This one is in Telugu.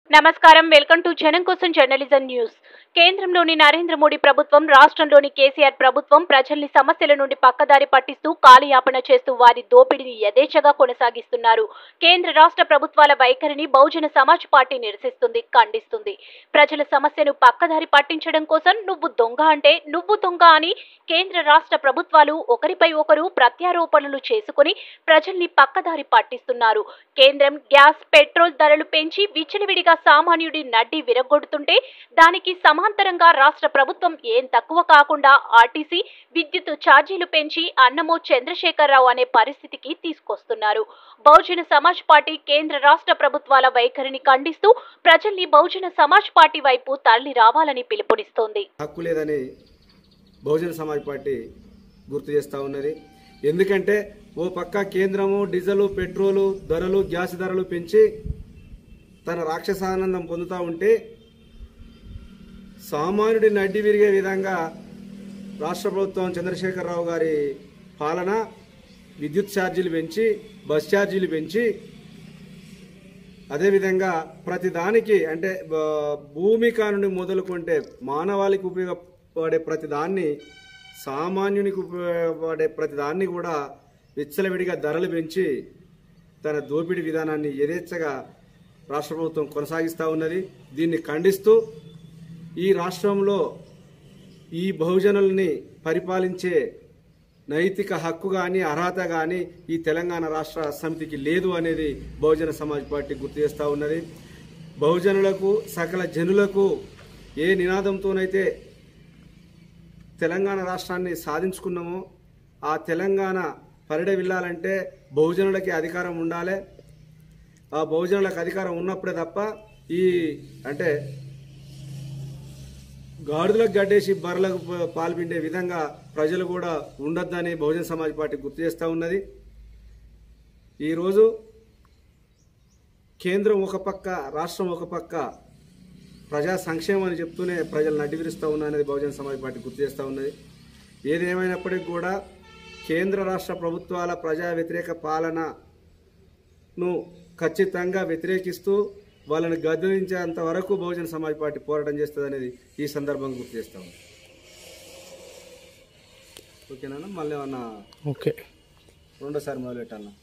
నమస్కారం వెల్కమ్ టు జనం కోసం జర్నలిజం న్యూస్ కేంద్రంలోని నరేంద్ర మోడీ ప్రభుత్వం రాష్ట్రంలోని కేసీఆర్ ప్రభుత్వం ప్రజల్ని సమస్యల నుండి పక్కదారి పట్టిస్తూ కాలయాపన చేస్తూ వారి దోపిడీని యథేచ్ఛగా కొనసాగిస్తున్నారు కేంద్ర రాష్ట్ర ప్రభుత్వాల వైఖరిని బహుజన సమాజ్ పార్టీ నిరసిస్తుంది ఖండిస్తుంది ప్రజల సమస్యను పక్కదారి పట్టించడం కోసం నువ్వు దొంగ అంటే నువ్వు దొంగ అని కేంద్ర రాష్ట్ర ప్రభుత్వాలు ఒకరిపై ఒకరు ప్రత్యారోపణలు చేసుకుని ప్రజల్ని పక్కదారి పట్టిస్తున్నారు కేంద్రం గ్యాస్ పెట్రోల్ ధరలు పెంచి విచ్చలవిడిగా సామాన్యుడి నడ్డి విరగొడుతుంటే దానికి సమాంతరంగా రాష్ట్ర ప్రభుత్వం ఏం తక్కువ కాకుండా ఆర్టీసీ విద్యుత్ ఛార్జీలు పెంచి అన్నమో చంద్రశేఖరరావు అనే పరిస్థితికి తీసుకొస్తున్నారు బహుజన సమాజ్ పార్టీ కేంద్ర రాష్ట్ర ప్రభుత్వాల వైఖరిని ఖండిస్తూ ప్రజల్ని బహుజన సమాజ్ పార్టీ వైపు తరలి రావాలని పిలుపునిస్తోంది హక్కు లేదని బహుజన సమాజ్ పార్టీ గుర్తు చేస్తూ ఉన్నది ఎందుకంటే ఓ పక్క కేంద్రము డీజిల్ పెట్రోలు ధరలు గ్యాస్ ధరలు పెంచి తన రాక్షసానందం పొందుతూ ఉంటే సామాన్యుడిని అడ్డి విరిగే విధంగా రాష్ట్ర ప్రభుత్వం చంద్రశేఖరరావు గారి పాలన విద్యుత్ ఛార్జీలు పెంచి బస్ ఛార్జీలు పెంచి అదేవిధంగా ప్రతి దానికి అంటే బ- భూమిక నుండి మొదలుకుంటే మానవాళికి ఉపయోగపడే ప్రతి దాన్ని సామాన్యునికి ఉపయోగపడే ప్రతి దాన్ని కూడా విచ్చలవిడిగా ధరలు పెంచి తన దోపిడీ విధానాన్ని యథేచ్ఛగా రాష్ట్ర ప్రభుత్వం కొనసాగిస్తూ ఉన్నది దీన్ని ఖండిస్తూ ఈ రాష్ట్రంలో ఈ బహుజనుల్ని పరిపాలించే నైతిక హక్కు కానీ అర్హత కానీ ఈ తెలంగాణ రాష్ట్ర సమితికి లేదు అనేది బహుజన సమాజ్ పార్టీ గుర్తు చేస్తూ ఉన్నది బహుజనులకు సకల జనులకు ఏ నినాదంతోనైతే తెలంగాణ రాష్ట్రాన్ని సాధించుకున్నామో ఆ తెలంగాణ పరిడ వెళ్ళాలంటే బహుజనులకి అధికారం ఉండాలి ఆ బహుజనులకు అధికారం ఉన్నప్పుడే తప్ప ఈ అంటే గాడిదలకు గడ్డేసి బర్రెలకు ప- పాలు పిండే విధంగా ప్రజలు కూడా ఉండొద్దని బహుజన సమాజ్ పార్టీ గుర్తు చేస్తూ ఉన్నది ఈరోజు కేంద్రం ఒక పక్క రాష్ట్రం ఒక పక్క ప్రజా సంక్షేమం అని చెప్తూనే ప్రజలు నడ్డివిరుస్తూ ఉన్నది బహుజన సమాజ్ పార్టీ గుర్తు చేస్తూ ఉన్నది ఏదేమైనప్పటికీ కూడా కేంద్ర రాష్ట్ర ప్రభుత్వాల ప్రజా వ్యతిరేక పాలనను ఖచ్చితంగా వ్యతిరేకిస్తూ వాళ్ళని గద్దెదించేంత వరకు బహుజన సమాజ్ పార్టీ పోరాటం చేస్తుంది అనేది ఈ సందర్భంగా గుర్తు చేస్తాము ఓకేనా మళ్ళీ ఏమన్నా ఓకే రెండోసారి మొదలు పెట్టాలన్నా